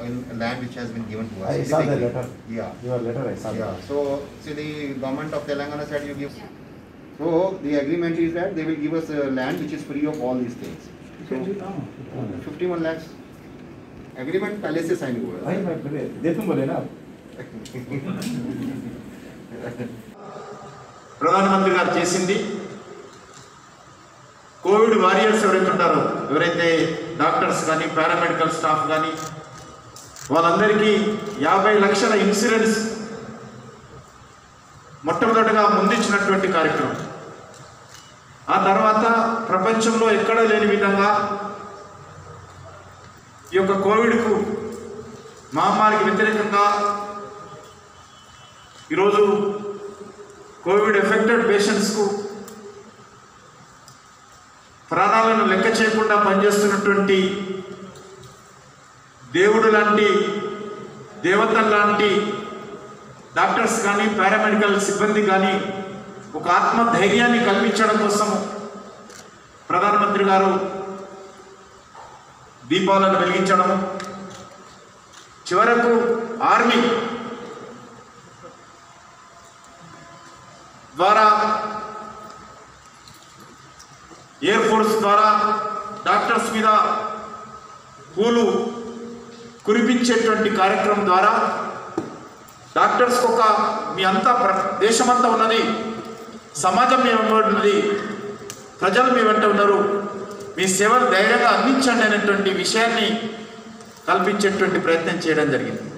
mean, land which has been given to us. I It is saw the agreed. letter. Yeah. Your letter, I saw Yeah, that. so, see, the government of Telangana said you give, so the agreement is that they will give us a land which is free of all these things. So, fifty-one lakhs, agreement पहले से sign हुआ भाई है. मैं बोले, दे तुम बोले ना आप। ప్రధానమంత్రి గారు చేసింది కోవిడ్ వారియర్స్ ఎవరైతే ఉంటారో ఎవరైతే డాక్టర్స్ కానీ పారామెడికల్ స్టాఫ్ కానీ వాళ్ళందరికీ యాభై లక్షల ఇన్సూరెన్స్ మొట్టమొదటిగా ముందించినటువంటి కార్యక్రమం ఆ తర్వాత ప్రపంచంలో ఎక్కడా లేని విధంగా ఈ యొక్క కోవిడ్కు మహమ్మారికి వ్యతిరేకంగా ఈరోజు కోవిడ్ ఎఫెక్టెడ్ పేషెంట్స్కు ప్రాణాలను లెక్క చేయకుండా పనిచేస్తున్నటువంటి దేవుడు లాంటి దేవతల లాంటి డాక్టర్స్ కానీ పారామెడికల్ సిబ్బంది కానీ ఒక ఆత్మ ధైర్యాన్ని కల్పించడం కోసం ప్రధానమంత్రి గారు దీపాలను వెలిగించడం చివరకు ఆర్మీ ద్వారా ఎయిర్ ఫోర్స్ ద్వారా డాక్టర్స్ మీద పూలు కురిపించేటువంటి కార్యక్రమం ద్వారా డాక్టర్స్కి ఒక మీ అంతా ప్ర దేశమంతా ఉన్నది సమాజం మీ వెంట ఉన్నది ప్రజలు మీ వెంట ఉన్నారు మీ సేవలు ధైర్యంగా అందించండి అనేటువంటి విషయాన్ని కల్పించేటువంటి ప్రయత్నం చేయడం జరిగింది